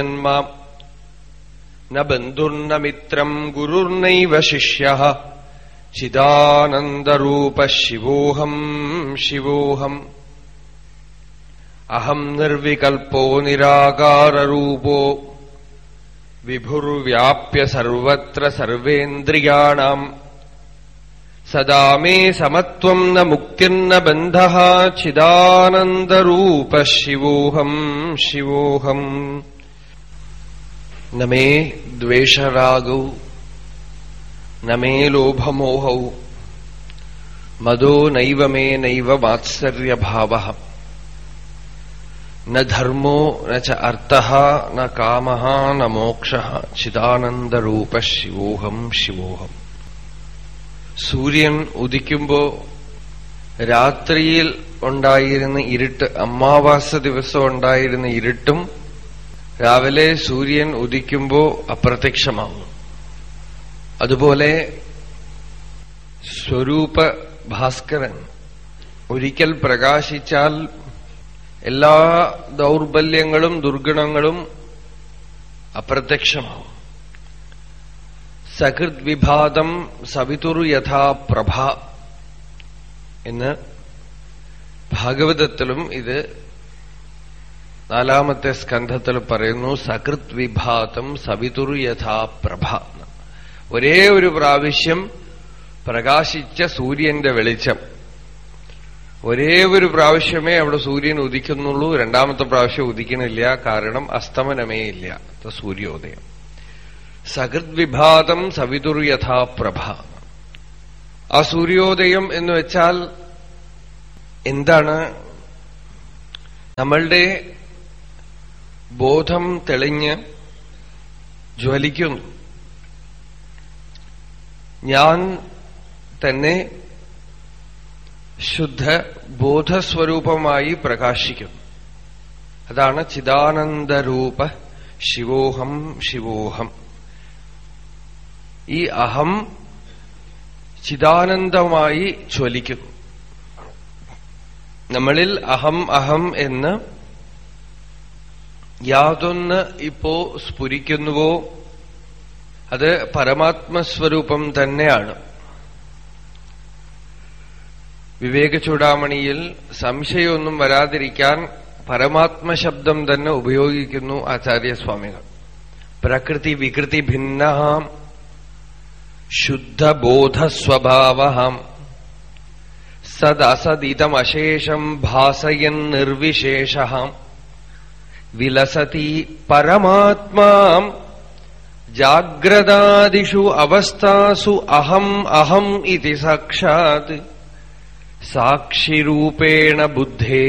മാം ന ബന്ധുർന മിത്രം ഗുരുർനൈവ ശിഷ്യ ചിദാനന്ദരൂപ ശിവോഹം ശിവോഹം അഹം നിർവികൽപ്പോ നിരാകാരൂപോ വിഭുർവ്യാപ്യ സർവത്ര സർവേന്ദ്രിയാണാം സദാ മേ സമത്വം ന മുക്തിർന ബന്ധ ചിദാനന്ദരൂപ ശിവോഹം ശിവോഹം ന മേ ദ്വേഷരാഗൗ ന മേ ലോഭമോഹൗ മദോ നൈവ മേ നൈവ മാത്സര്യഭാവ ന ധർമ്മോ ന ച അർത്ഥ ന കാമ ന മോക്ഷ ചിദാനന്ദരൂപ ശിവോഹം ശിവോഹം സൂര്യൻ ഉദിക്കുമ്പോ രാത്രിയിൽ ഉണ്ടായിരുന്ന ഇരുട്ട് അമാവാസ ദിവസം ഉണ്ടായിരുന്ന ഇരുട്ടും രാവിലെ സൂര്യൻ ഉദിക്കുമ്പോ അപ്രത്യക്ഷമാകും അതുപോലെ സ്വരൂപ ഭാസ്കരൻ ഒരിക്കൽ പ്രകാശിച്ചാൽ എല്ലാ ദൗർബല്യങ്ങളും ദുർഗുണങ്ങളും അപ്രത്യക്ഷമാവും സകൃത് വിഭാതം സവിതുർ യഥാ പ്രഭ എന്ന് ഭാഗവതത്തിലും ഇത് നാലാമത്തെ സ്കന്ധത്തിൽ പറയുന്നു സകൃത് വിഭാതം സവിതുർ യഥാ പ്രഭ ഒരേ ഒരു പ്രാവശ്യം പ്രകാശിച്ച സൂര്യന്റെ വെളിച്ചം ഒരേ ഒരു പ്രാവശ്യമേ അവിടെ സൂര്യൻ ഉദിക്കുന്നുള്ളൂ രണ്ടാമത്തെ പ്രാവശ്യം ഉദിക്കണില്ല കാരണം അസ്തമനമേ ഇല്ല സൂര്യോദയം സകൃത് വിഭാതം സവിതുർ യഥാ പ്രഭ ആ സൂര്യോദയം എന്ന് വെച്ചാൽ എന്താണ് നമ്മളുടെ ബോധം തെളിഞ്ഞ് ജ്വലിക്കുന്നു ഞാൻ തന്നെ ശുദ്ധ ബോധസ്വരൂപമായി പ്രകാശിക്കും അതാണ് ചിദാനന്ദരൂപ ശിവോഹം ശിവോഹം ഈ അഹം ചിദാനന്ദമായി ജ്വലിക്കുന്നു നമ്മളിൽ അഹം അഹം എന്ന് യാതൊന്ന് ഇപ്പോ സ്ഫുരിക്കുന്നുവോ അത് പരമാത്മസ്വരൂപം തന്നെയാണ് വിവേക ചൂടാമണിയിൽ സംശയമൊന്നും വരാതിരിക്കാൻ പരമാത്മശബ്ദം തന്നെ ഉപയോഗിക്കുന്നു ആചാര്യസ്വാമികൾ പ്രകൃതി വികൃതി ഭിന്ന ശുദ്ധബോധസ്വഭാവ സദസദിതമശേഷം ഭാസയൻ നിർവിശേഷ വിലസതി പരമാത്മാ ജാഗ്രതാദിഷു അവസ്ഥാസു അഹം അഹം ഇതി സാക്ഷാത് സാക്ഷിരൂപേണ ബുദ്ധേ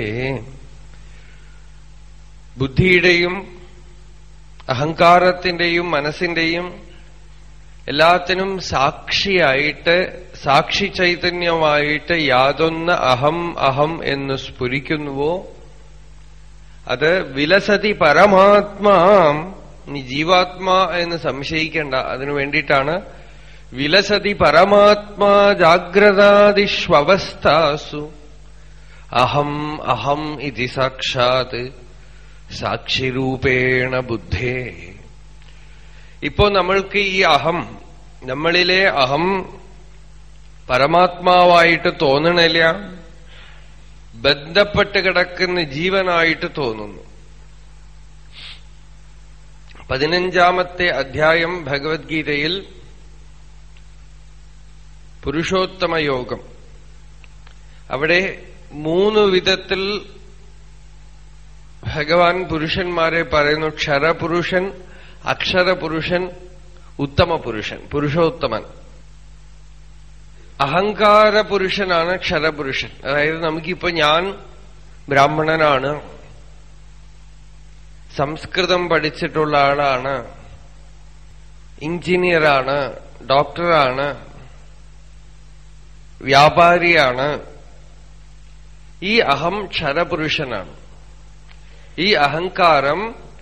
ബുദ്ധിയുടെയും അഹങ്കാരത്തിന്റെയും മനസ്സിന്റെയും എല്ലാത്തിനും സാക്ഷിയായിട്ട് സാക്ഷി ചൈതന്യമായിട്ട് യാതൊന്ന് അഹം അഹം എന്ന് സ്ഫുരിക്കുന്നുവോ അത് വിലസതി പരമാത്മാ നീ ജീവാത്മാ എന്ന് സംശയിക്കേണ്ട അതിനു വേണ്ടിയിട്ടാണ് വിലസതി പരമാത്മാ ജാഗ്രതാദിഷ്വവസ്ഥാസു അഹം അഹം ഇതി സാക്ഷാത് സാക്ഷിരൂപേണ ബുദ്ധേ ഇപ്പോ നമ്മൾക്ക് ഈ അഹം നമ്മളിലെ അഹം പരമാത്മാവായിട്ട് തോന്നണില്ല ബന്ധപ്പെട്ട് കിടക്കുന്ന ജീവനായിട്ട് തോന്നുന്നു പതിനഞ്ചാമത്തെ അധ്യായം ഭഗവത്ഗീതയിൽ പുരുഷോത്തമ യോഗം അവിടെ മൂന്ന് വിധത്തിൽ ഭഗവാൻ പുരുഷന്മാരെ പറയുന്നു ക്ഷരപുരുഷൻ അക്ഷരപുരുഷൻ ഉത്തമ പുരുഷൻ പുരുഷോത്തമൻ അഹങ്കാര പുരുഷനാണ് ക്ഷരപുരുഷൻ അതായത് നമുക്കിപ്പോ ഞാൻ ബ്രാഹ്മണനാണ് സംസ്കൃതം പഠിച്ചിട്ടുള്ള ആളാണ് എഞ്ചിനീയറാണ് ഡോക്ടറാണ് വ്യാപാരിയാണ് ഈ അഹം ക്ഷരപുരുഷനാണ് ഈ അഹങ്കാരം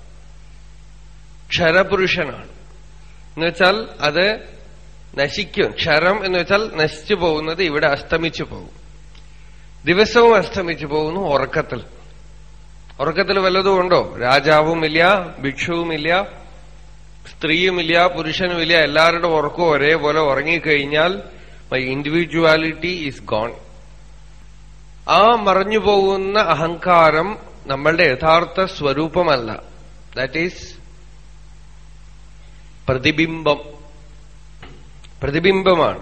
ക്ഷരപുരുഷനാണ് എന്നുവെച്ചാൽ അത് നശിക്കും ക്ഷരം എന്ന് വെച്ചാൽ നശിച്ചു പോകുന്നത് ഇവിടെ അസ്തമിച്ചു പോകും ദിവസവും അസ്തമിച്ചു പോകുന്നു ഉറക്കത്തിൽ ഉറക്കത്തിൽ വല്ലതും ഉണ്ടോ രാജാവുമില്ല ഭിക്ഷുവുമില്ല സ്ത്രീയുമില്ല പുരുഷനുമില്ല എല്ലാവരുടെ ഉറക്കവും ഒരേപോലെ ഉറങ്ങിക്കഴിഞ്ഞാൽ മൈ ഇൻഡിവിജ്വാലിറ്റി ഈസ് ഗോൺ ആ മറഞ്ഞു പോകുന്ന അഹങ്കാരം നമ്മളുടെ യഥാർത്ഥ സ്വരൂപമല്ല ദാറ്റ് ഈസ് പ്രതിബിംബം പ്രതിബിംബമാണ്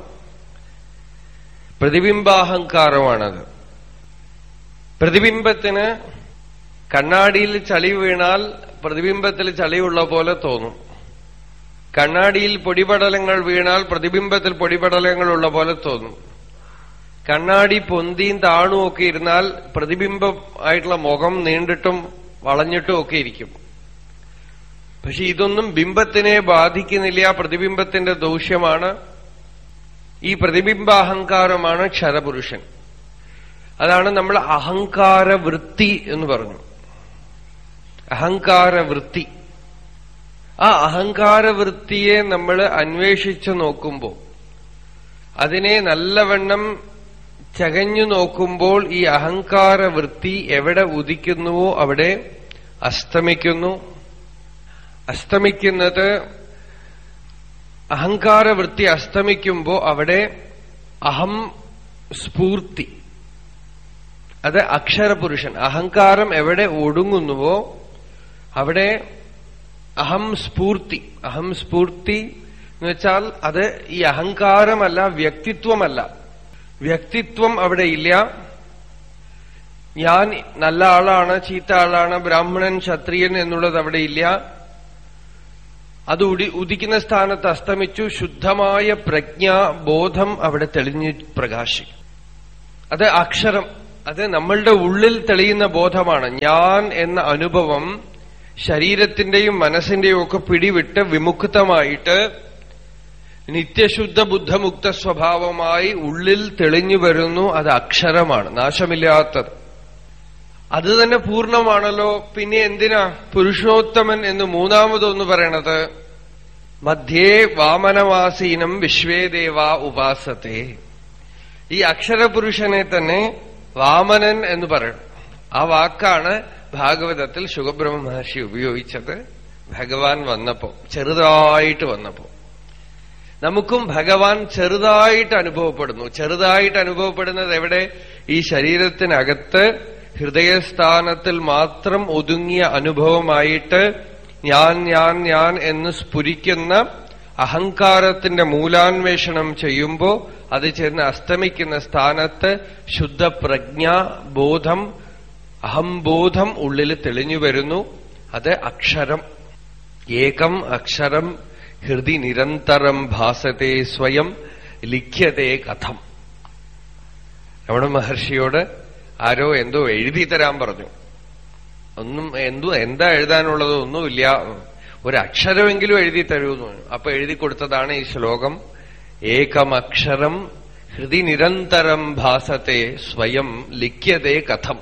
പ്രതിബിംബാഹങ്കാരമാണത് പ്രതിബിംബത്തിന് കണ്ണാടിയിൽ ചളി വീണാൽ പ്രതിബിംബത്തിൽ ചളിയുള്ള പോലെ തോന്നും കണ്ണാടിയിൽ പൊടിപടലങ്ങൾ വീണാൽ പ്രതിബിംബത്തിൽ പൊടിപടലങ്ങളുള്ള പോലെ തോന്നും കണ്ണാടി പൊന്തിയും താണും ഒക്കെ ഇരുന്നാൽ പ്രതിബിംബം ആയിട്ടുള്ള മുഖം നീണ്ടിട്ടും വളഞ്ഞിട്ടും ഒക്കെ ഇരിക്കും പക്ഷെ ഇതൊന്നും ബിംബത്തിനെ ബാധിക്കുന്നില്ല പ്രതിബിംബത്തിന്റെ ദൂഷ്യമാണ് ഈ പ്രതിബിംബാഹങ്കാരമാണ് ക്ഷരപുരുഷൻ അതാണ് നമ്മൾ അഹങ്കാര വൃത്തി എന്ന് പറഞ്ഞു അഹങ്കാര വൃത്തി ആ അഹങ്കാര വൃത്തിയെ നമ്മൾ അന്വേഷിച്ചു നോക്കുമ്പോൾ അതിനെ നല്ലവണ്ണം ചകഞ്ഞു നോക്കുമ്പോൾ ഈ അഹങ്കാര വൃത്തി എവിടെ ഉദിക്കുന്നുവോ അവിടെ അസ്തമിക്കുന്നു അസ്തമിക്കുന്നത് അഹങ്കാര വൃത്തി അസ്തമിക്കുമ്പോ അവിടെ അഹം സ്ഫൂർത്തി അത് അക്ഷരപുരുഷൻ അഹങ്കാരം എവിടെ ഒടുങ്ങുന്നുവോ അവിടെ അഹം സ്ഫൂർത്തി അഹം സ്ഫൂർത്തി എന്ന് വെച്ചാൽ അത് ഈ അഹങ്കാരമല്ല വ്യക്തിത്വമല്ല വ്യക്തിത്വം അവിടെ ഇല്ല ഞാൻ നല്ല ആളാണ് ചീത്ത ആളാണ് ബ്രാഹ്മണൻ ക്ഷത്രിയൻ എന്നുള്ളത് അവിടെ ഇല്ല അത് ഉടി ഉദിക്കുന്ന സ്ഥാനത്ത് അസ്തമിച്ചു ശുദ്ധമായ പ്രജ്ഞ ബോധം അവിടെ തെളിഞ്ഞു പ്രകാശിക്കും അത് അക്ഷരം അത് നമ്മളുടെ ഉള്ളിൽ തെളിയുന്ന ബോധമാണ് ഞാൻ എന്ന അനുഭവം ശരീരത്തിന്റെയും മനസ്സിന്റെയും ഒക്കെ പിടിവിട്ട് വിമുക്തമായിട്ട് നിത്യശുദ്ധ ബുദ്ധമുക്ത സ്വഭാവമായി ഉള്ളിൽ തെളിഞ്ഞു വരുന്നു അത് അക്ഷരമാണ് നാശമില്ലാത്തത് അത് തന്നെ പൂർണ്ണമാണല്ലോ പിന്നെ എന്തിനാ പുരുഷോത്തമൻ എന്ന് മൂന്നാമതൊന്ന് പറയണത് മധ്യേ വാമനവാസീനം വിശ്വേദേവ ഉപാസത്തെ ഈ അക്ഷരപുരുഷനെ തന്നെ വാമനൻ എന്ന് പറയണം ആ വാക്കാണ് ഭാഗവതത്തിൽ ശുഖബ്രഹ്മ മഹർഷി ഉപയോഗിച്ചത് ഭഗവാൻ വന്നപ്പോ ചെറുതായിട്ട് വന്നപ്പോ നമുക്കും ഭഗവാൻ ചെറുതായിട്ട് അനുഭവപ്പെടുന്നു ചെറുതായിട്ട് അനുഭവപ്പെടുന്നത് എവിടെ ഈ ശരീരത്തിനകത്ത് ഹൃദയസ്ഥാനത്തിൽ മാത്രം ഒതുങ്ങിയ അനുഭവമായിട്ട് ഞാൻ ഞാൻ ഞാൻ എന്ന് സ്ഫുരിക്കുന്ന അഹങ്കാരത്തിന്റെ മൂലാന്വേഷണം ചെയ്യുമ്പോ അത് ചെന്ന് അസ്തമിക്കുന്ന സ്ഥാനത്ത് ശുദ്ധപ്രജ്ഞ ബോധം അഹംബോധം ഉള്ളിൽ തെളിഞ്ഞു വരുന്നു അത് അക്ഷരം ഏകം അക്ഷരം ഹൃദി നിരന്തരം ഭാസത്തെ സ്വയം ലിഖ്യതേ കഥം രമണ മഹർഷിയോട് ആരോ എന്തോ എഴുതി തരാൻ പറഞ്ഞു ഒന്നും എന്തോ എന്താ എഴുതാനുള്ളത് ഒന്നുമില്ല ഒരക്ഷരമെങ്കിലും എഴുതി തരൂന്ന് പറഞ്ഞു അപ്പൊ എഴുതി കൊടുത്തതാണ് ഈ ശ്ലോകം ഏകമക്ഷരം ഹൃദി നിരന്തരം ഭാസത്തെ സ്വയം ലിഖ്യതേ കഥം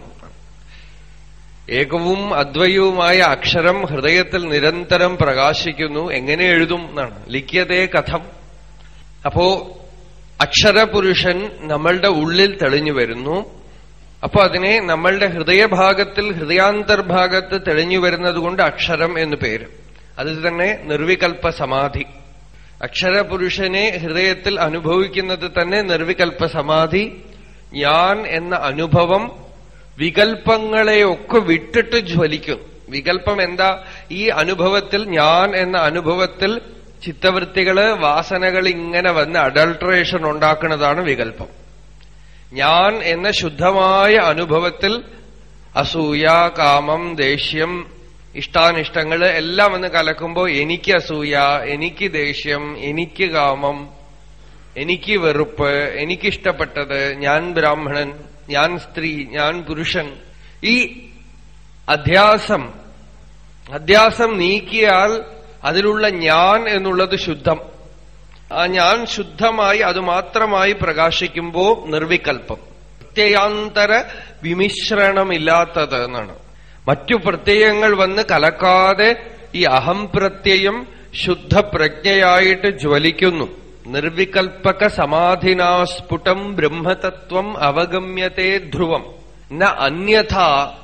ഏകവും അദ്വയവുമായ അക്ഷരം ഹൃദയത്തിൽ നിരന്തരം പ്രകാശിക്കുന്നു എങ്ങനെ എഴുതും എന്നാണ് ലിഖ്യതേ കഥം അപ്പോ അക്ഷരപുരുഷൻ നമ്മളുടെ ഉള്ളിൽ തെളിഞ്ഞു വരുന്നു അപ്പൊ അതിനെ നമ്മളുടെ ഹൃദയഭാഗത്തിൽ ഹൃദയാന്തർഭാഗത്ത് തെളിഞ്ഞു വരുന്നത് കൊണ്ട് അക്ഷരം എന്ന് പേര് അത് തന്നെ നിർവികൽപ്പ സമാധി അക്ഷരപുരുഷനെ ഹൃദയത്തിൽ അനുഭവിക്കുന്നത് തന്നെ നിർവികൽപ്പ സമാധി ഞാൻ എന്ന അനുഭവം വികൽപ്പങ്ങളെയൊക്കെ വിട്ടിട്ട് ജ്വലിക്കും വികൽപ്പം എന്താ ഈ അനുഭവത്തിൽ ഞാൻ എന്ന അനുഭവത്തിൽ ചിത്തവൃത്തികള് വാസനകൾ ഇങ്ങനെ വന്ന് അഡൾട്രേഷൻ ഉണ്ടാക്കുന്നതാണ് വികൽപ്പം ഞാൻ എന്ന ശുദ്ധമായ അനുഭവത്തിൽ അസൂയ കാമം ദേഷ്യം ഇഷ്ടാനിഷ്ടങ്ങള് എല്ലാം വന്ന് കലക്കുമ്പോ എനിക്ക് അസൂയ എനിക്ക് ദേഷ്യം എനിക്ക് കാമം എനിക്ക് വെറുപ്പ് എനിക്കിഷ്ടപ്പെട്ടത് ഞാൻ ബ്രാഹ്മണൻ ഞാൻ സ്ത്രീ ഞാൻ പുരുഷൻ ഈ അധ്യാസം അധ്യാസം നീക്കിയാൽ അതിലുള്ള ഞാൻ എന്നുള്ളത് ശുദ്ധം ആ ഞാൻ ശുദ്ധമായി അത് മാത്രമായി പ്രകാശിക്കുമ്പോ നിർവികൽപ്പം പ്രത്യയാന്തര വിമിശ്രണമില്ലാത്തത് എന്നാണ് മറ്റു പ്രത്യയങ്ങൾ വന്ന് കലക്കാതെ ഈ അഹം പ്രത്യയം ശുദ്ധപ്രജ്ഞയായിട്ട് ജ്വലിക്കുന്നു നിർവികൽപ്പക സമാധിനാ സ്ഫുടം ബ്രഹ്മതത്വം അവഗമ്യത്തെ ധ്രുവം ന അന്യഥ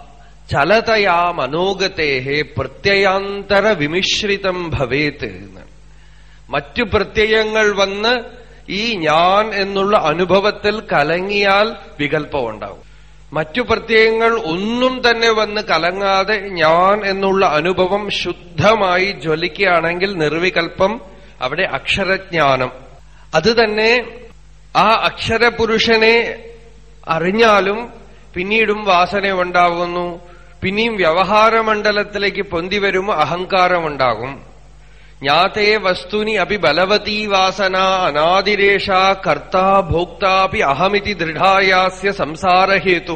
ചലതയാ മനോഗതേഹേ പ്രത്യയാന്തര വിമിശ്രിതം ഭവേത് എന്ന് മറ്റു പ്രത്യയങ്ങൾ വന്ന് ഈ ഞാൻ എന്നുള്ള അനുഭവത്തിൽ കലങ്ങിയാൽ വികല്പം ഉണ്ടാവും മറ്റു പ്രത്യയങ്ങൾ ഒന്നും തന്നെ വന്ന് കലങ്ങാതെ ഞാൻ എന്നുള്ള അനുഭവം ശുദ്ധമായി ജ്വലിക്കുകയാണെങ്കിൽ നിർവികൽപ്പം അവിടെ അക്ഷരജ്ഞാനം അത് തന്നെ ആ അക്ഷരപുരുഷനെ അറിഞ്ഞാലും പിന്നീടും വാസന ഉണ്ടാവുന്നു പിന്നെയും വ്യവഹാരമണ്ഡലത്തിലേക്ക് പൊന്തി വരുമ്പോൾ അഹങ്കാരമുണ്ടാകും ജ്ഞാതേ വസ്തുനി അപി ബലവതീ വാസന അനാദിരേഷ കർത്താ ഭോക്താപി അഹമിതി ദൃഢായാസ്യ സംസാരഹേതു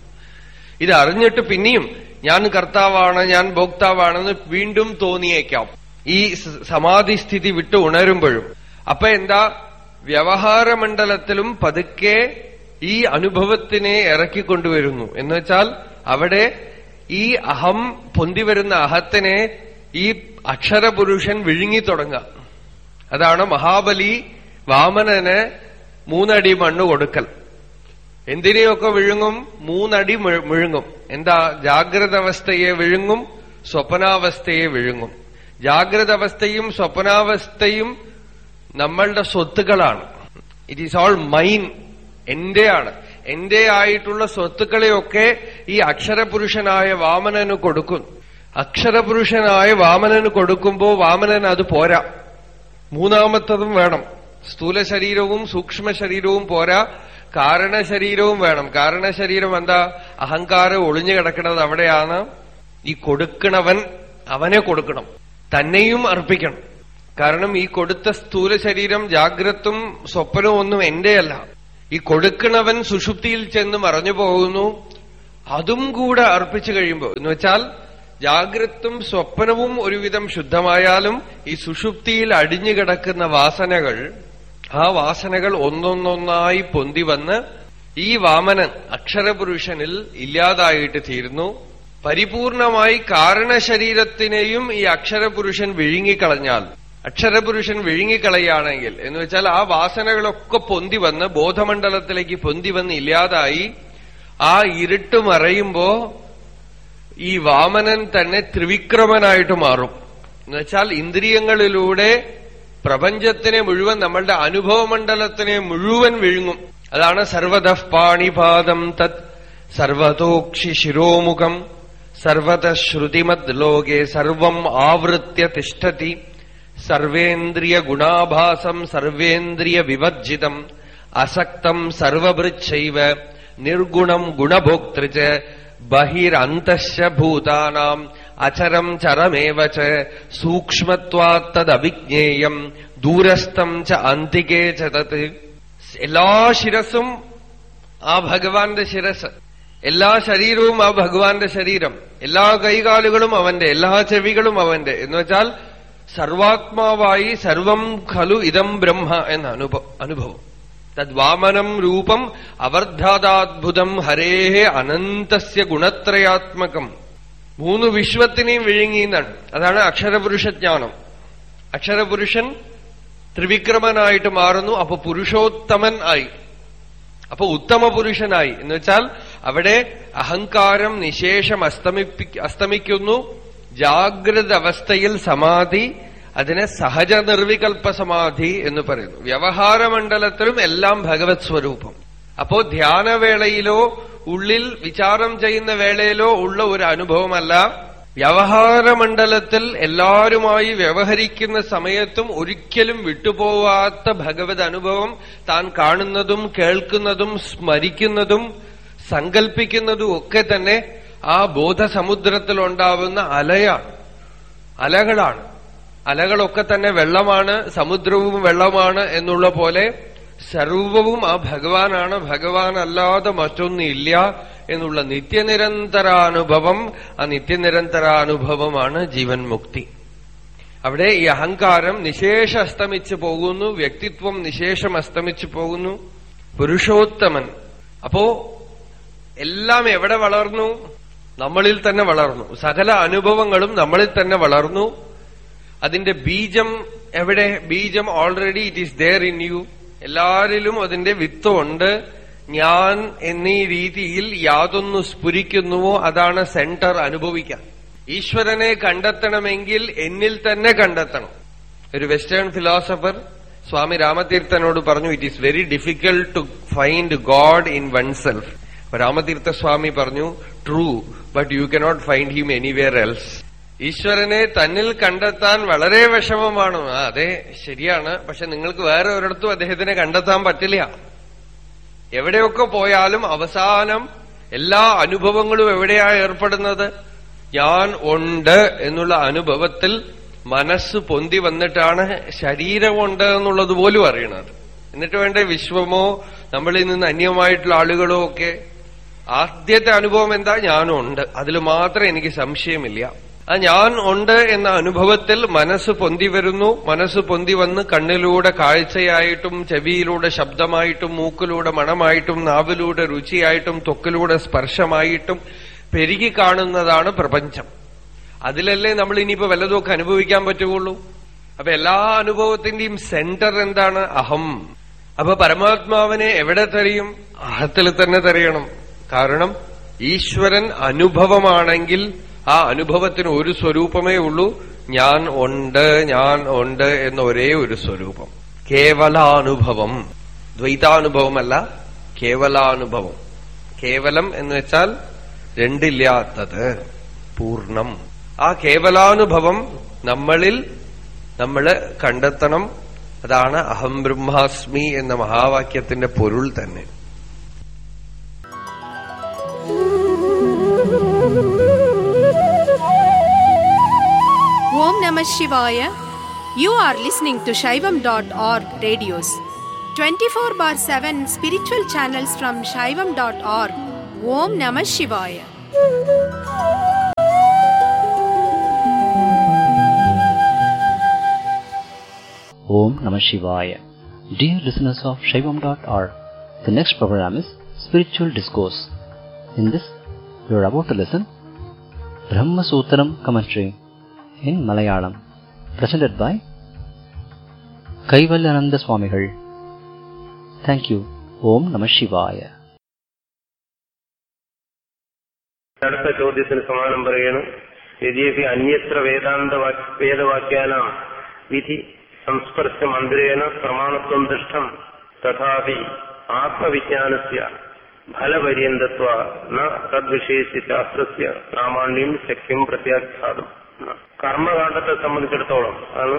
ഇത് അറിഞ്ഞിട്ട് പിന്നെയും ഞാൻ കർത്താവാണ് ഞാൻ ഭോക്താവാണെന്ന് വീണ്ടും തോന്നിയേക്കാം ഈ സമാധിസ്ഥിതി വിട്ട് ഉണരുമ്പോഴും അപ്പൊ എന്താ വ്യവഹാരമണ്ഡലത്തിലും പതുക്കെ ഈ അനുഭവത്തിനെ ഇറക്കിക്കൊണ്ടുവരുന്നു എന്നുവെച്ചാൽ അവിടെ ഈ അഹം പൊന്തിവരുന്ന അഹത്തിനെ ഈ അക്ഷരപുരുഷൻ വിഴുങ്ങിത്തുടങ്ങുക അതാണ് മഹാബലി വാമനന് മൂന്നടി മണ്ണ് കൊടുക്കൽ എന്തിനെയൊക്കെ വിഴുങ്ങും മൂന്നടി വിഴുങ്ങും എന്താ ജാഗ്രത അവസ്ഥയെ വിഴുങ്ങും സ്വപ്നാവസ്ഥയെ വിഴുങ്ങും ജാഗ്രത അവസ്ഥയും സ്വപ്നാവസ്ഥയും നമ്മളുടെ സ്വത്തുക്കളാണ് ഇറ്റ് ഈസ് ഓൾ മൈൻ എന്റെയാണ് എന്റെ ആയിട്ടുള്ള സ്വത്തുക്കളെയൊക്കെ ഈ അക്ഷരപുരുഷനായ വാമനന് കൊടുക്കുന്നു അക്ഷരപുരുഷനായ വാമനന് കൊടുക്കുമ്പോ വാമനൻ അത് പോരാ മൂന്നാമത്തതും വേണം സ്ഥൂല ശരീരവും സൂക്ഷ്മ ശരീരവും പോരാ കാരണശരീരവും വേണം കാരണശരീരം എന്താ അഹങ്കാരം ഒളിഞ്ഞു കിടക്കുന്നത് അവിടെയാണ് ഈ കൊടുക്കണവൻ അവനെ കൊടുക്കണം തന്നെയും അർപ്പിക്കണം കാരണം ഈ കൊടുത്ത സ്ഥൂല ശരീരം ജാഗ്രത്തും സ്വപ്നവും ഒന്നും എന്റെയല്ല ഈ കൊടുക്കണവൻ സുഷുപ്തിയിൽ ചെന്ന് മറഞ്ഞു പോകുന്നു അതും കൂടെ അർപ്പിച്ചു കഴിയുമ്പോൾ എന്ന് വെച്ചാൽ ജാഗ്രത്തും സ്വപ്നവും ഒരുവിധം ശുദ്ധമായാലും ഈ സുഷുപ്തിയിൽ അടിഞ്ഞു കിടക്കുന്ന വാസനകൾ ആ വാസനകൾ ഒന്നൊന്നൊന്നായി പൊന്തി വന്ന് ഈ വാമനൻ അക്ഷരപുരുഷനിൽ ഇല്ലാതായിട്ട് തീരുന്നു പരിപൂർണമായി കാരണശരീരത്തിനെയും ഈ അക്ഷരപുരുഷൻ വിഴുങ്ങിക്കളഞ്ഞാൽ അക്ഷരപുരുഷൻ വിഴുങ്ങിക്കളയുകയാണെങ്കിൽ എന്ന് വെച്ചാൽ ആ വാസനകളൊക്കെ പൊന്തി വന്ന് ബോധമണ്ഡലത്തിലേക്ക് പൊന്തി വന്ന് ഇല്ലാതായി ആ ഇരുട്ട് മറയുമ്പോ ഈ വാമനൻ തന്നെ ത്രിവിക്രമനായിട്ട് മാറും എന്നുവെച്ചാൽ ഇന്ദ്രിയങ്ങളിലൂടെ പ്രപഞ്ചത്തിനെ മുഴുവൻ നമ്മളുടെ അനുഭവമണ്ഡലത്തിനെ മുഴുവൻ വിഴുങ്ങും അതാണ് സർവത പാണിപാദം തത് സർവതോക്ഷി ശിരോമുഖം സർവത ശ്രുതിമത് ലോകെ സർവം ആവൃത്യ തിഷ്ഠതി സർവേന്ദ്രിയ ഗുണാഭാസം സർവേന്ദ്രിയ വിവർജിതം അസക്തം സർവഭൃച്ഛൈവ നിർഗുണം ഗുണഭോക്തൃ ബഹിരന്തശ ഭൂതാനാം അചരം ചരമേവ ച സൂക്ഷ്മത്വാത്തദവിജ്ഞേയം ദൂരസ്ഥം ച അന്തികേ ച തത് എല്ലാ ശിരസും ആ ഭഗവാന്റെ ശിരസ് എല്ലാ ശരീരവും ആ ഭഗവാന്റെ ശരീരം എല്ലാ കൈകാലുകളും അവന്റെ എല്ലാ ചെവികളും അവന്റെ എന്ന് വെച്ചാൽ സർവാത്മാവായി സർവം ഖലു ഇതം ബ്രഹ്മ എന്ന അനുഭവം തദ്വാമനം രൂപം അവർദ്ധാതാത്ഭുതം ഹരേഹേ അനന്തസ്യ ഗുണത്രയാത്മകം മൂന്ന് വിശ്വത്തിനെയും വിഴുങ്ങി എന്നാണ് അതാണ് അക്ഷരപുരുഷജ്ഞാനം അക്ഷരപുരുഷൻ ത്രിവിക്രമനായിട്ട് മാറുന്നു അപ്പൊ പുരുഷോത്തമൻ ആയി അപ്പൊ ഉത്തമ പുരുഷനായി എന്ന് വെച്ചാൽ അവിടെ അഹങ്കാരം നിശേഷം അസ്തമിപ്പി അസ്തമിക്കുന്നു ജാഗ്രത അവസ്ഥയിൽ സമാധി അതിനെ സഹജ നിർവികൽപ്പ സമാധി എന്ന് പറയുന്നു വ്യവഹാരമണ്ഡലത്തിലും എല്ലാം ഭഗവത് സ്വരൂപം അപ്പോ ധ്യാനവേളയിലോ ഉള്ളിൽ വിചാരം ചെയ്യുന്ന വേളയിലോ ഉള്ള ഒരു അനുഭവമല്ല വ്യവഹാരമണ്ഡലത്തിൽ എല്ലാവരുമായി വ്യവഹരിക്കുന്ന സമയത്തും ഒരിക്കലും വിട്ടുപോവാത്ത ഭഗവത് അനുഭവം താൻ കാണുന്നതും കേൾക്കുന്നതും സ്മരിക്കുന്നതും സങ്കൽപ്പിക്കുന്നതും ഒക്കെ തന്നെ ആ ബോധസമുദ്രത്തിലുണ്ടാവുന്ന അലയാണ് അലകളാണ് അലകളൊക്കെ തന്നെ വെള്ളമാണ് സമുദ്രവും വെള്ളമാണ് എന്നുള്ള പോലെ സർവവും ആ ഭഗവാനാണ് ഭഗവാൻ അല്ലാതെ മറ്റൊന്നില്ല എന്നുള്ള നിത്യനിരന്തരാനുഭവം ആ നിത്യനിരന്തരാനുഭവമാണ് ജീവൻ മുക്തി അവിടെ ഈ അഹങ്കാരം നിശേഷ അസ്തമിച്ചു പോകുന്നു വ്യക്തിത്വം നിശേഷം അസ്തമിച്ചു പോകുന്നു പുരുഷോത്തമൻ അപ്പോ എല്ലാം എവിടെ വളർന്നു നമ്മളിൽ തന്നെ വളർന്നു സകല അനുഭവങ്ങളും നമ്മളിൽ തന്നെ വളർന്നു അതിന്റെ ബീജം എവിടെ ബീജം already it is there in you എല്ലാരിലും അതിന്റെ വിത്തുണ്ട് ഞാൻ എന്നീ രീതിയിൽ യാതൊന്നു സ്ഫുരിക്കുന്നുവോ അതാണ് സെന്റർ അനുഭവിക്കാൻ ഈശ്വരനെ കണ്ടെത്തണമെങ്കിൽ എന്നിൽ തന്നെ കണ്ടെത്തണം ഒരു വെസ്റ്റേൺ ഫിലോസഫർ സ്വാമി രാമതീർത്ഥനോട് പറഞ്ഞു it is very difficult to find God in oneself Ramatirtha Swami പറഞ്ഞു true but you cannot find him anywhere else ഈശ്വരനെ തന്നിൽ കണ്ടെത്താൻ വളരെ വിഷമമാണ് ആ, അതെ ശരിയാണ് പക്ഷെ നിങ്ങൾക്ക് വേറെ ഒരിടത്തും അദ്ദേഹത്തിനെ കണ്ടെത്താൻ പറ്റില്ല എവിടെയൊക്കെ പോയാലും അവസാനം എല്ലാ അനുഭവങ്ങളും എവിടെയാ ഏർപ്പെടുന്നത് ഞാൻ ഉണ്ട് എന്നുള്ള അനുഭവത്തിൽ മനസ്സ് പൊന്തി വന്നിട്ടാണ് ശരീരമുണ്ട് എന്നുള്ളത് പോലും അറിയണത് എന്നിട്ട് വേണ്ട വിശ്വമോ നമ്മളിൽ നിന്ന് അന്യമായിട്ടുള്ള ആളുകളോ ഒക്കെ ആദ്യത്തെ അനുഭവം എന്താ ഞാനുണ്ട് അതിൽ മാത്രം എനിക്ക് സംശയമില്ല ആ ഞാൻ ഉണ്ട് എന്ന അനുഭവത്തിൽ മനസ്സ് പൊന്തി വരുന്നു മനസ്സ് പൊന്തി വന്ന് കണ്ണിലൂടെ കാഴ്ചയായിട്ടും ചെവിയിലൂടെ ശബ്ദമായിട്ടും മൂക്കിലൂടെ മണമായിട്ടും നാവിലൂടെ രുചിയായിട്ടും ത്വക്കിലൂടെ സ്പർശമായിട്ടും പെരുകി കാണുന്നതാണ് പ്രപഞ്ചം അതിലല്ലേ നമ്മൾ ഇനിയിപ്പോ വല്ലതുമൊക്കെ അനുഭവിക്കാൻ പറ്റുകയുള്ളൂ അപ്പൊ എല്ലാ അനുഭവത്തിന്റെയും സെന്റർ എന്താണ് അഹം അപ്പൊ പരമാത്മാവിനെ എവിടെ തെരയും അഹത്തിൽ തന്നെ തെരയണം കാരണം ഈശ്വരൻ അനുഭവമാണെങ്കിൽ ആ അനുഭവത്തിന് ഒരു സ്വരൂപമേ ഉള്ളൂ ഞാൻ ഉണ്ട് ഞാൻ ഉണ്ട് എന്ന ഒരേ ഒരു സ്വരൂപം കേവലാനുഭവം ദ്വൈതാനുഭവമല്ല കേവലാനുഭവം കേവലം എന്ന് വെച്ചാൽ രണ്ടില്ലാത്തത് പൂർണ്ണം ആ കേവലാനുഭവം നമ്മളിൽ നമ്മള് കണ്ടെത്തണം അതാണ് അഹം ബ്രഹ്മാസ്മി എന്ന മഹാവാക്യത്തിന്റെ പൊരുൾ തന്നെ Om Namah Shivaya. You are listening to Shaivam.org radios. 24 bar 7 spiritual channels from Shaivam.org. Om Namah Shivaya. Om Namah Shivaya. Dear listeners of Shaivam.org, the next program is Spiritual Discourse. In this, you are about to listen Brahma Sutram commentary in Malayalam, presented by Kaivalyananda Swamigal. Thank you. Om Namah Shivaya. അടുത്ത ചോദ്യത്തിന് സമാനം പറയണം യദ്യപി അന്യത്ര വേദാന്ത വാക്- വേദവാക്യാനാം വിധി സംസ്പർശ മന്ത്രേണ പ്രമാണത്വം ദൃഷ്ടം തഥാപി ആത്മവിജ്ഞാനസ്യ ഫലപര്യന്തത്വ ന തദ്വിഷയസ്യ ശാസ്ത്രസ്യ പ്രാമാണ്യം ശക്യം പ്രത്യാഖ്യാതം കർമ്മകാണ്ഡത്തെ സംബന്ധിച്ചിടത്തോളം ആണ്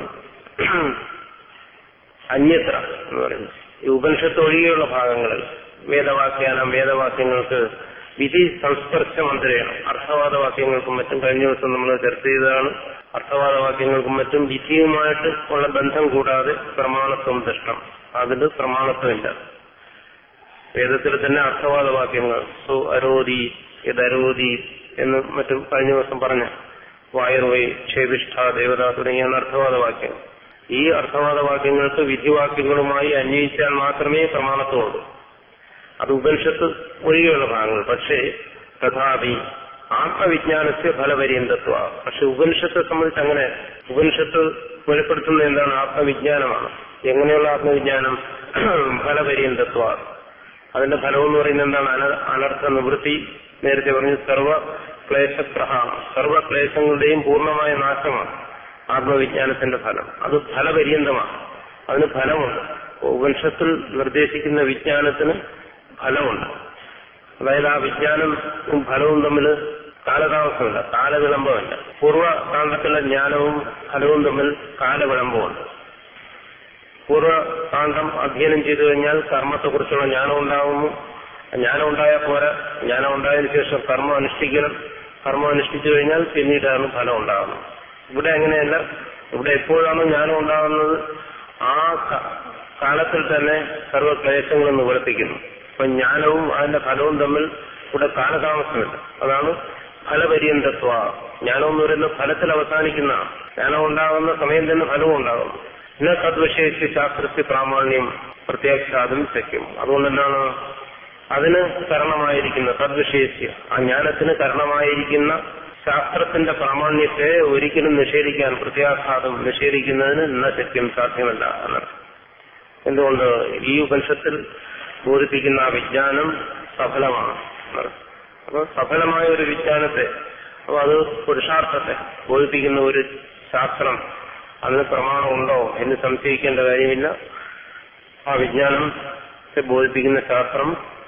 അന്യത്ര എന്ന് പറയുന്നത് ഈ ഉപനിഷത്ത് ഒഴികെയുള്ള ഭാഗങ്ങളിൽ വേദവാക്യാനം വേദവാക്യങ്ങൾക്ക് വിധി സംസ്പർശ മന്ത്രിയാണ് അർത്ഥവാദ വാക്യങ്ങൾക്കും മറ്റും കഴിഞ്ഞ ദിവസം നമ്മൾ ചർച്ച ചെയ്തതാണ് അർത്ഥവാദ വാക്യങ്ങൾക്കും മറ്റും വിധിയുമായിട്ട് ഉള്ള ബന്ധം കൂടാതെ പ്രമാണത്വം ദൃഷ്ടം അതിന് പ്രമാണത്വമില്ല വേദത്തിൽ തന്നെ അർത്ഥവാദ വാക്യങ്ങൾ സു അരോധി യദരോധി എന്ന് മറ്റും കഴിഞ്ഞ ദിവസം പറഞ്ഞ വായുർവൈ ക്ഷേപിഷ്ഠ ദേവത തുടങ്ങിയാണ് അർത്ഥവാദ വാക്യങ്ങൾ ഈ അർത്ഥവാദ വാക്യങ്ങൾക്ക് വിധിവാക്യങ്ങളുമായി അന്വയിച്ചാൽ മാത്രമേ പ്രമാണത്വമുള്ളൂ അത് ഉപനിഷത്ത് ഒഴികെയുള്ള ഭാഗങ്ങൾ പക്ഷേ തഥാപി ആത്മവിജ്ഞാനസ്യ ഫലപര്യന്തത്വ പക്ഷെ ഉപനിഷത്തെ സംബന്ധിച്ച് അങ്ങനെ ഉപനിഷത്ത് വെളിപ്പെടുത്തുന്ന എന്താണ് ആത്മവിജ്ഞാനമാണ് എങ്ങനെയുള്ള ആത്മവിജ്ഞാനം ഫലപര്യന്തത്വ അതിന്റെ ഫലം എന്ന് പറയുന്നത് എന്താണ് അന- അനർത്ഥ നിവൃത്തി നേരത്തെ പറഞ്ഞു സർവ ക്ലേശപ്രഹാണം സർവ ക്ലേശങ്ങളുടെയും പൂർണ്ണമായ നാശമാണ് ആത്മവിജ്ഞാനത്തിന്റെ ഫലം അത് ഫലപര്യന്തമാണ് അതിന് ഫലമുണ്ട് ഉപനിഷത്തിൽ നിർദ്ദേശിക്കുന്ന വിജ്ഞാനത്തിന് ഫലമുണ്ട് അതായത് ആ വിജ്ഞാനവും ഫലവും തമ്മിൽ കാലതാമസമില്ല കാലവിളംബമല്ല പൂർവ്വകാണ്ഡത്തിലെ ജ്ഞാനവും ഫലവും തമ്മിൽ കാലവിളംബമുണ്ട് പൂർവ്വകാന്ഡം അധ്യയനം ചെയ്തു കഴിഞ്ഞാൽ കർമ്മത്തെക്കുറിച്ചുള്ള ജ്ഞാനം ഉണ്ടാകുന്നു ജ്ഞാനം ഉണ്ടായാൽ പോരാ ജ്ഞാനം ഉണ്ടായതിനു ശേഷം കർമ്മം അനുഷ്ഠിക്കണം കർമ്മം അനുഷ്ഠിച്ചു കഴിഞ്ഞാൽ പിന്നീടാണ് ഫലം ഉണ്ടാകുന്നത് ഇവിടെ അങ്ങനെയല്ല ഇവിടെ എപ്പോഴാണോ ജ്ഞാനം ഉണ്ടാകുന്നത് ആ ക- കാലത്തിൽ തന്നെ സർവ്വക്ലേശങ്ങളും നിവർത്തിക്കുന്നു അപ്പൊ ജ്ഞാനവും അതിന്റെ ഫലവും തമ്മിൽ ഇവിടെ കാലതാമസമില്ല അതാണ് ഫലപര്യന്തത്വ ജ്ഞാനം എന്ന് പറയുന്നത് ഫലത്തിൽ അവസാനിക്കുന്ന ജ്ഞാനം ഉണ്ടാകുന്ന സമയം തന്നെ ഫലവും ഉണ്ടാകുന്നു പിന്നെ തദ്വിഷയസ്യ ശാസ്ത്രസ്യ പ്രാമാണ്യം പ്രത്യാഖ്യാതും ശക്യം അതുകൊണ്ട് എന്താണ് അതിന് കാരണമായിരിക്കുന്ന തദ്വിഷയസ്യ ആ ജ്ഞാനത്തിന് കാരണമായിരിക്കുന്ന ശാസ്ത്രത്തിന്റെ പ്രാമാണ്യത്തെ ഒരിക്കലും നിഷേധിക്കാൻ പ്രത്യാഘാതം നിഷേധിക്കുന്നതിന് ഇന്ന ശക്യം സാധ്യമല്ല എന്നർത്ഥം എന്തുകൊണ്ട് ഈ ഉപനിഷത്തിൽ ബോധിപ്പിക്കുന്ന ആ വിജ്ഞാനം സഫലമാണ് അപ്പൊ സഫലമായ ഒരു വിജ്ഞാനത്തെ അപ്പൊ അത് പുരുഷാർത്ഥത്തെ ബോധിപ്പിക്കുന്ന ഒരു ശാസ്ത്രം അതിന് പ്രമാണമുണ്ടോ എന്ന് സംശയിക്കേണ്ട കാര്യമില്ല ആ വിജ്ഞാനത്തെ ബോധിപ്പിക്കുന്ന ശാസ്ത്രം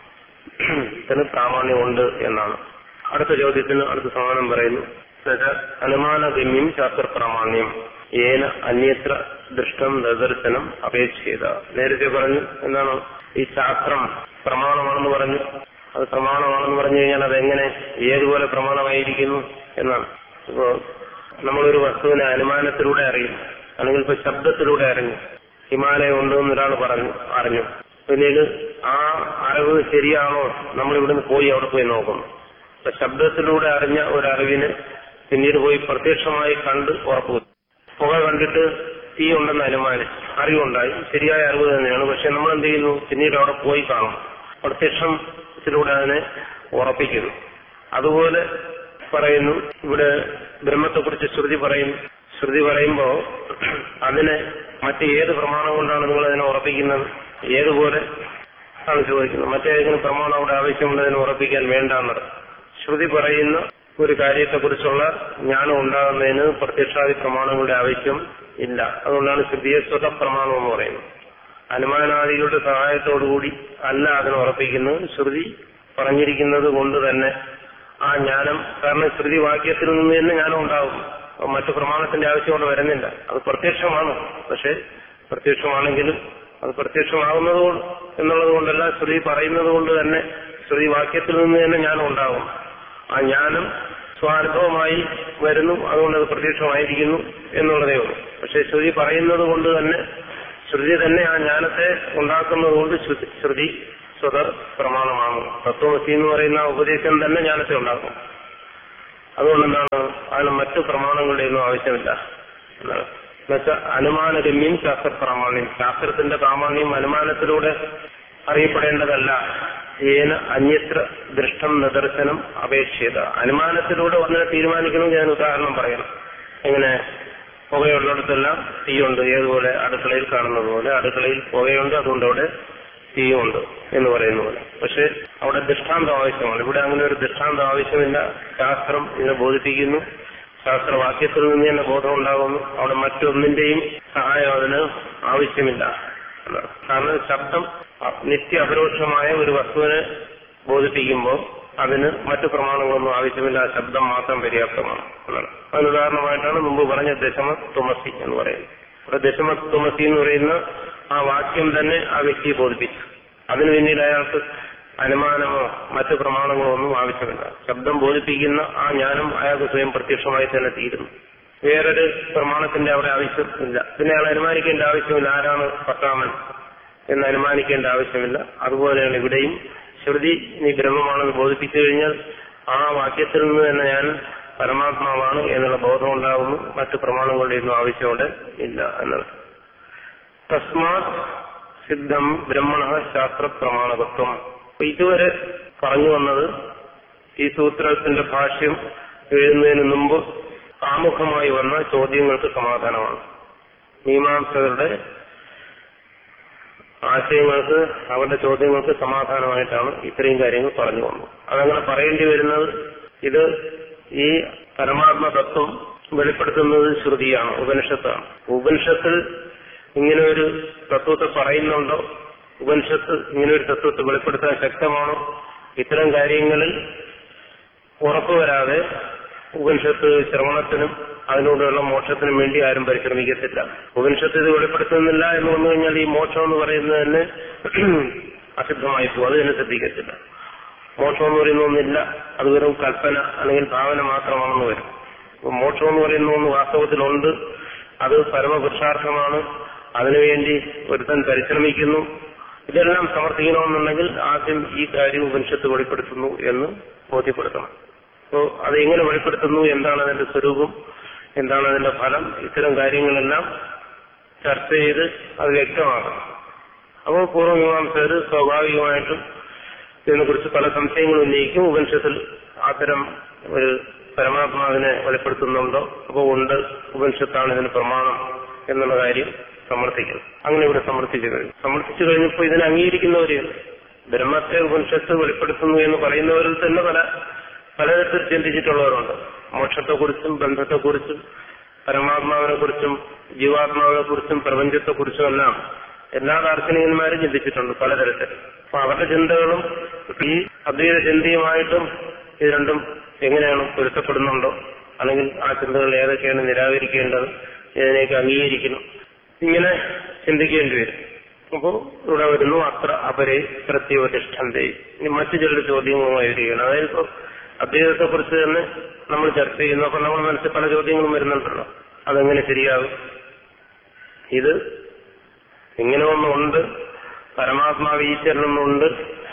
ത്തിന് പ്രാമാണ്യമുണ്ട് എന്നാണ് അടുത്ത ചോദ്യത്തിന് അടുത്ത സമാനം പറയുന്നു എന്നുവെച്ചാൽ അനുമാനഗമ്യം ശാസ്ത്ര പ്രാമാണ്യം ഏന അന്യത്ര ദൃഷ്ടം നിദർശനം അപേക്ഷിത നേരത്തെ പറഞ്ഞു എന്താണ് ഈ ശാസ്ത്രം പ്രമാണമാണെന്ന് പറഞ്ഞു അത് പ്രമാണമാണെന്ന് പറഞ്ഞു കഴിഞ്ഞാൽ അതെങ്ങനെ ഏതുപോലെ പ്രമാണമായിരിക്കുന്നു എന്നാണ് ഇപ്പോ നമ്മളൊരു വസ്തുവിനെ അനുമാനത്തിലൂടെ അറിയും അല്ലെങ്കിൽ ഇപ്പൊ ശബ്ദത്തിലൂടെ അറിഞ്ഞു ഹിമാലയം ഉണ്ടെന്ന് ഒരാൾ പറഞ്ഞു അറിഞ്ഞു പിന്നീട് ആ അറിവ് ശരിയാണോ നമ്മൾ ഇവിടുന്ന് പോയി അവിടെ പോയി നോക്കുന്നു അപ്പൊ ശബ്ദത്തിലൂടെ അറിഞ്ഞ ഒരു അറിവിന് പിന്നീട് പോയി പ്രത്യക്ഷമായി കണ്ട് ഉറപ്പു പുക കണ്ടിട്ട് തീ ഉണ്ടെന്ന് അനുമാനിച്ചു അറിവുണ്ടായി ശരിയായ അറിവ് തന്നെയാണ് പക്ഷെ നമ്മൾ എന്ത് ചെയ്യുന്നു പിന്നീട് അവിടെ പോയി കാണും പ്രത്യക്ഷത്തിലൂടെ അതിനെ ഉറപ്പിക്കുന്നു അതുപോലെ പറയുന്നു ഇവിടെ ബ്രഹ്മത്തെക്കുറിച്ച് ശ്രുതി പറയുന്നു ശ്രുതി പറയുമ്പോ അതിനെ മറ്റ് ഏത് പ്രമാണം കൊണ്ടാണ് നിങ്ങൾ അതിനെ ഉറപ്പിക്കുന്നത് ഏതുപോലെ ആണ് ചോദിക്കുന്നത് മറ്റേതെങ്കിലും പ്രമാണം അവിടെ ആവശ്യമുള്ളതിനെ ഉറപ്പിക്കാൻ വേണ്ടാന്നത് ശ്രുതി പറയുന്ന ഒരു കാര്യത്തെക്കുറിച്ചുള്ള ജ്ഞാനം ഉണ്ടാകുന്നതിന് പ്രത്യക്ഷാദി പ്രമാണങ്ങളുടെ ആവശ്യം ഇല്ല അതുകൊണ്ടാണ് ശ്രുതിയെ സ്വതപ്രമാണം എന്ന് പറയുന്നത് അനുമാനാദികളുടെ സഹായത്തോടുകൂടി അല്ല അതിനെ ഉറപ്പിക്കുന്നത് ശ്രുതി പറഞ്ഞിരിക്കുന്നത് കൊണ്ട് തന്നെ ആ ജ്ഞാനം കാരണം ശ്രുതി വാക്യത്തിൽ നിന്ന് തന്നെ ജ്ഞാനം ഉണ്ടാകും അപ്പൊ മറ്റു പ്രമാണത്തിന്റെ ആവശ്യം അവിടെ വരുന്നില്ല അത് പ്രത്യക്ഷമാണ് പക്ഷെ പ്രത്യക്ഷമാണെങ്കിലും അത് പ്രത്യക്ഷമാകുന്നത് കൊണ്ട് എന്നുള്ളത് കൊണ്ടല്ല ശ്രുതി പറയുന്നത് കൊണ്ട് തന്നെ ശ്രുതി വാക്യത്തിൽ നിന്ന് തന്നെ ജ്ഞാനം ഉണ്ടാകും ആ ജ്ഞാനം സ്വാനുഭവമായി വരുന്നു അതുകൊണ്ട് അത് പ്രത്യക്ഷമായിരിക്കുന്നു എന്നുള്ളതേ ഉള്ളൂ പക്ഷെ ശ്രുതി പറയുന്നത് കൊണ്ട് തന്നെ ശ്രുതി തന്നെ ആ ജ്ഞാനത്തെ ഉണ്ടാക്കുന്നത് കൊണ്ട് ശ്രുതി- ശ്രുതി സ്വത പ്രമാണമാണ് തത്വമസി എന്ന് പറയുന്ന ആ ഉപദേശം തന്നെ ജ്ഞാനത്തെ ഉണ്ടാക്കും അതുകൊണ്ട് എന്താണ് അതിന് മറ്റു പ്രമാണങ്ങളുടെ ഒന്നും ആവശ്യമില്ല എന്നാണ് എന്നുവെച്ചാൽ അനുമാനഗമ്യം ശാസ്ത്ര പ്രാമാണ്യം ശാസ്ത്രത്തിന്റെ പ്രാമാണ്യം അനുമാനത്തിലൂടെ അറിയപ്പെടേണ്ടതല്ല ഏന അന്യത്ര ദൃഷ്ടം നിദർശനം അപേക്ഷിത അനുമാനത്തിലൂടെ ഒന്നിനെ തീരുമാനിക്കണമെങ്കിൽ ഞാൻ ഉദാഹരണം പറയണം എങ്ങനെ പുകയുള്ളിടത്തെല്ലാം തീയുണ്ട് ഏതുപോലെ അടുക്കളയിൽ കാണുന്നത് പോലെ അടുക്കളയിൽ പുകയുണ്ട് അതുകൊണ്ട് അവിടെ തീയുണ്ട് എന്ന് പറയുന്ന പോലെ പക്ഷെ അവിടെ ദൃഷ്ടാന്തം ആവശ്യമാണ് ഇവിടെ അങ്ങനെ ഒരു ദൃഷ്ടാന്തം ആവശ്യമില്ല ശാസ്ത്രം ഇതിനെ ബോധിപ്പിക്കുന്നു ശാസ്ത്രവാക്യത്തിൽ നിന്ന് തന്നെ ബോധം ഉണ്ടാകുന്നു അവിടെ മറ്റൊന്നിന്റെയും സഹായം അതിന് ആവശ്യമില്ല എന്നാണ്. കാരണം ശബ്ദം നിത്യ അപരോക്ഷമായ ഒരു വസ്തുവിനെ ബോധിപ്പിക്കുമ്പോൾ അതിന് മറ്റു പ്രമാണങ്ങളൊന്നും ആവശ്യമില്ല ആ ശബ്ദം മാത്രം പര്യാപ്തമാണ് എന്നാണ് അതിന് ഉദാഹരണമായിട്ടാണ് മുമ്പ് പറഞ്ഞ ദശമ തുമസി എന്ന് പറയുന്നത് ഇവിടെ ദശമ തുമസി എന്ന് പറയുന്ന ആ വാക്യം തന്നെ ആ വ്യക്തിയെ ബോധിപ്പിച്ചു അതിന് പിന്നീട് അയാൾക്ക് അനുമാനമോ മറ്റു പ്രമാണങ്ങളോ ഒന്നും ആവശ്യമില്ല ശബ്ദം ബോധിപ്പിക്കുന്ന ആ ജ്ഞാനം അയാൾക്ക് സ്വയം പ്രത്യക്ഷമായി തന്നെ തീരുന്നു വേറൊരു പ്രമാണത്തിന്റെ അവിടെ ആവശ്യമില്ല പിന്നെ അയാൾ അനുമാനിക്കേണ്ട ആവശ്യമില്ല ആരാണ് പത്താമൻ എന്ന് അനുമാനിക്കേണ്ട ആവശ്യമില്ല അതുപോലെയാണ് ഇവിടെയും ശ്രുതി നീ ബ്രഹ്മമാണെന്ന് ബോധിപ്പിച്ചു കഴിഞ്ഞാൽ ആ വാക്യത്തിൽ നിന്ന് തന്നെ ഞാൻ പരമാത്മാവാണ് എന്നുള്ള ബോധം ഉണ്ടാകുന്നു മറ്റു പ്രമാണങ്ങളുടെ ഒന്നും ആവശ്യമുണ്ട് ഇല്ല എന്നത് തസ്മാത് സിദ്ധം ബ്രഹ്മണ ശാസ്ത്ര പ്രമാണകത്വം അപ്പൊ ഇതുവരെ പറഞ്ഞു വന്നത് ഈ സൂത്രത്തിന്റെ ഭാഷ്യം എഴുതുന്നതിന് മുമ്പ് ആമുഖമായി വന്ന ചോദ്യങ്ങൾക്ക് സമാധാനമാണ് മീമാംസകരുടെ ആശയങ്ങൾക്ക് അവരുടെ ചോദ്യങ്ങൾക്ക് സമാധാനമായിട്ടാണ് ഇത്രയും കാര്യങ്ങൾ പറഞ്ഞു വന്നത് അതങ്ങനെ പറയേണ്ടി വരുന്നത് ഇത് ഈ പരമാത്മ തത്വം വെളിപ്പെടുത്തുന്നത് ശ്രുതിയാണ് ഉപനിഷത്താണ് ഉപനിഷത്തിൽ ഇങ്ങനെ ഒരു തത്വത്തെ പറയുന്നുണ്ടോ ഉപനിഷത്ത് ഇങ്ങനെ ഒരു തത്വത്തെ വെളിപ്പെടുത്താൻ ശക്തമാണോ ഇത്തരം കാര്യങ്ങളിൽ ഉറപ്പുവരാതെ ഉപനിഷത്ത് ശ്രവണത്തിനും അതിനോടുള്ള മോക്ഷത്തിനും വേണ്ടി ആരും പരിശ്രമിക്കത്തില്ല ഉപനിഷത്ത് ഇത് വെളിപ്പെടുത്തുന്നില്ല എന്ന് വന്നു കഴിഞ്ഞാൽ ഈ മോക്ഷം എന്ന് പറയുന്നത് തന്നെ അസിദ്ധമായി പോകും അത് തന്നെ ശ്രദ്ധിക്കത്തില്ല മോക്ഷം എന്ന് പറയുന്ന ഒന്നില്ല അത് വെറും കൽപ്പന അല്ലെങ്കിൽ ഭാവന മാത്രമാണെന്ന് വരും അപ്പൊ മോക്ഷം എന്ന് പറയുന്ന ഒന്ന് വാസ്തവത്തിലുണ്ട് അത് പരമപുരുഷാർത്ഥമാണ് അതിനുവേണ്ടി ഒരുത്തൻ പരിശ്രമിക്കുന്നു ഇതെല്ലാം സമർത്ഥിക്കണമെന്നുണ്ടെങ്കിൽ ആദ്യം ഈ കാര്യം ഉപനിഷത്ത് വെളിപ്പെടുത്തുന്നു എന്ന് ബോധ്യപ്പെടുത്തണം അപ്പോ അത് എങ്ങനെ വെളിപ്പെടുത്തുന്നു എന്താണ് അതിന്റെ സ്വരൂപം എന്താണ് അതിന്റെ ഫലം ഇത്തരം കാര്യങ്ങളെല്ലാം ചർച്ച ചെയ്ത് അത് വ്യക്തമാക്കണം അപ്പോൾ പൂർവ്വമീമാംസകർ സ്വാഭാവികമായിട്ടും ഇതിനെക്കുറിച്ച് പല സംശയങ്ങളും ഉന്നയിക്കും ഉപനിഷത്തിൽ അത്തരം ഒരു പരമാത്മാവിനെ വെളിപ്പെടുത്തുന്നുണ്ടോ അപ്പോൾ ഉണ്ട് ഉപനിഷത്താണ് ഇതിന് പ്രമാണം എന്നുള്ള കാര്യം സമർത്ഥിക്കുന്നു അങ്ങനെ ഇവിടെ സമർത്ഥിച്ചു കഴിഞ്ഞു സമർത്ഥിച്ചു കഴിഞ്ഞപ്പോൾ ഇതിനെ അംഗീകരിക്കുന്നവര് ബ്രഹ്മത്തെ ഉപനിഷത്ത് വെളിപ്പെടുത്തുന്നു എന്ന് പറയുന്നവരിൽ തന്നെ പല പലതരത്തിൽ ചിന്തിച്ചിട്ടുള്ളവരുണ്ട് മോക്ഷത്തെക്കുറിച്ചും ബന്ധത്തെക്കുറിച്ചും പരമാത്മാവിനെ കുറിച്ചും ജീവാത്മാവിനെ കുറിച്ചും പ്രപഞ്ചത്തെക്കുറിച്ചും എല്ലാം എല്ലാ ദാർശനികന്മാരും ചിന്തിച്ചിട്ടുണ്ട് പലതരത്തിൽ അപ്പൊ അവരുടെ ചിന്തകളും ഈ അദ്വൈത ചിന്തയുമായിട്ടും ഇത് രണ്ടും എങ്ങനെയാണ് പൊരുത്തപ്പെടുന്നുണ്ടോ അല്ലെങ്കിൽ ആ ചിന്തകൾ ഏതൊക്കെയാണ് നിരാകരിക്കേണ്ടത് ഇതിനെയൊക്കെ അംഗീകരിക്കണം ഇങ്ങനെ ചിന്തിക്കേണ്ടി വരും അപ്പോ ഇവിടെ വരുന്നു അത്ര അപരെ പ്രത്യോതിഷ്ഠന്തേ ഇനി മറ്റു ചില ചോദ്യങ്ങളുമായി വരികയാണ് അതായത് ഇപ്പോ അദ്വൈതത്തെ കുറിച്ച് തന്നെ നമ്മൾ ചർച്ച ചെയ്യുന്നു അപ്പൊ നമ്മുടെ മനസ്സിൽ പല ചോദ്യങ്ങളും വരുന്നുണ്ടല്ലോ അതെങ്ങനെ ശരിയാകും ഇത് ഇങ്ങനെ ഒന്നുണ്ട് പരമാത്മാവ് ഈശ്വരനൊന്നുണ്ട്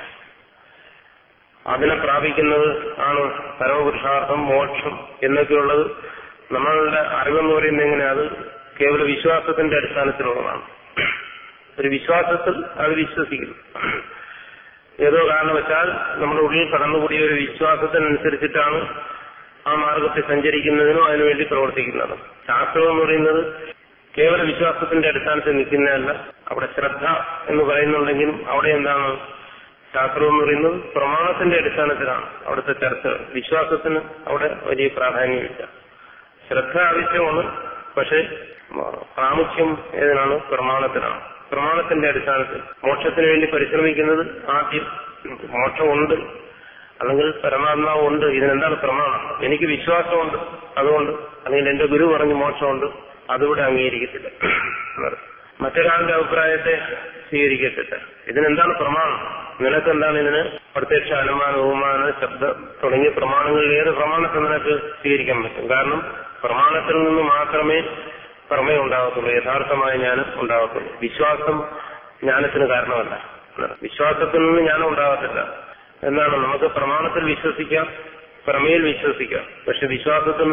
അതിനെ പ്രാപിക്കുന്നത് ആണ് പരമപുരുഷാർത്ഥം മോക്ഷം എന്നൊക്കെയുള്ളത് നമ്മളുടെ അറിവെന്ന് പറയുന്നത് എങ്ങനെയാ അത് കേവല വിശ്വാസത്തിന്റെ അടിസ്ഥാനത്തിലുള്ളതാണ് ഒരു വിശ്വാസത്തിൽ അത് വിശ്വസിക്കുന്നു ഏതോ കാരണവശാൽ നമ്മുടെ ഉള്ളിൽ കടന്നുകൂടിയ ഒരു വിശ്വാസത്തിനനുസരിച്ചിട്ടാണ് ആ മാർഗത്തിൽ സഞ്ചരിക്കുന്നതിനും അതിനുവേണ്ടി പ്രവർത്തിക്കുന്നത് ശാസ്ത്രം എന്ന് പറയുന്നത് കേവല വിശ്വാസത്തിന്റെ അടിസ്ഥാനത്തിൽ നിൽക്കുന്നതല്ല അവിടെ ശ്രദ്ധ എന്ന് പറയുന്നുണ്ടെങ്കിലും അവിടെ എന്താണ് ശാസ്ത്രം എന്ന് പറയുന്നത് പ്രമാണത്തിന്റെ അടിസ്ഥാനത്തിലാണ് അവിടുത്തെ ചർച്ച വിശ്വാസത്തിന് അവിടെ വലിയ പ്രാധാന്യമില്ല ശ്രദ്ധ ആവശ്യമാണ് പക്ഷെ പ്രാമുഖ്യം ഏതിനാണ് പ്രമാണത്തിനാണ് പ്രമാണത്തിന്റെ അടിസ്ഥാനത്തിൽ മോക്ഷത്തിന് വേണ്ടി പരിശ്രമിക്കുന്നത് ആദ്യം മോക്ഷമുണ്ട് അല്ലെങ്കിൽ പരമാത്മാവ് ഉണ്ട് ഇതിനെന്താണ് പ്രമാണം എനിക്ക് വിശ്വാസമുണ്ട് അതുകൊണ്ട് അല്ലെങ്കിൽ എന്റെ ഗുരു പറഞ്ഞു മോക്ഷമുണ്ട് അതിവിടെ അംഗീകരിക്കത്തില്ല മറ്റൊരാളുടെ അഭിപ്രായത്തെ സ്വീകരിക്കത്തില്ല ഇതിനെന്താണ് പ്രമാണം നിനക്ക് എന്താണ് ഇതിന് പ്രത്യക്ഷ അനുമാന ബഹുമാന ശബ്ദം തുടങ്ങിയ പ്രമാണങ്ങളിൽ ഏത് പ്രമാണത്തെ നിനക്ക് സ്വീകരിക്കാൻ പറ്റും കാരണം പ്രമാണത്തിൽ നിന്ന് മാത്രമേ പ്രമേയം ഉണ്ടാകത്തുള്ളൂ യഥാർത്ഥമായ ജ്ഞാനം ഉണ്ടാകത്തുള്ളൂ വിശ്വാസം ജ്ഞാനത്തിന് കാരണമല്ല വിശ്വാസത്തിൽ നിന്ന് ജ്ഞാനം ഉണ്ടാകത്തില്ല എന്താണ് നമുക്ക് പ്രമാണത്തിൽ വിശ്വസിക്കാം പ്രമേയിൽ വിശ്വസിക്കാം പക്ഷെ വിശ്വാസത്തിൽ